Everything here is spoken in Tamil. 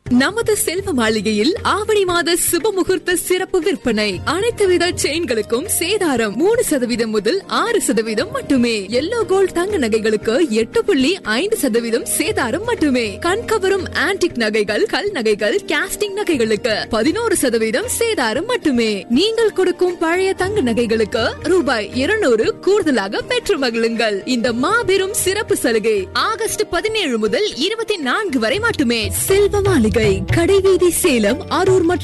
நமது செல்வ மாளிகையில் ஆவணி மாத சுப முகூர்த்த சிறப்பு விற்பனை அனைத்து வித செயின்களுக்கும் சேதாரம் மூணு சதவீதம் முதல் ஆறு சதவீதம் மட்டுமே எல்லோ கோல்ட் தங்க நகைகளுக்கு எட்டு புள்ளி ஐந்து சதவீதம் சேதாரம் மட்டுமே கண்கவரும் ஆன்டிக் நகைகள் கல் நகைகள் கேஸ்டிங் நகைகளுக்கு பதினோரு சதவீதம் சேதாரம் மட்டுமே நீங்கள் கொடுக்கும் பழைய தங்க நகைகளுக்கு ரூபாய் இருநூறு கூடுதலாக பெற்று மகிழுங்கள் இந்த மாபெரும் சிறப்பு சலுகை ஆகஸ்ட் பதினேழு முதல் இருபத்தி நான்கு வரை மட்டுமே செல்வ மாளிகை கடைவீதி சேலம் அரூர் மற்றும்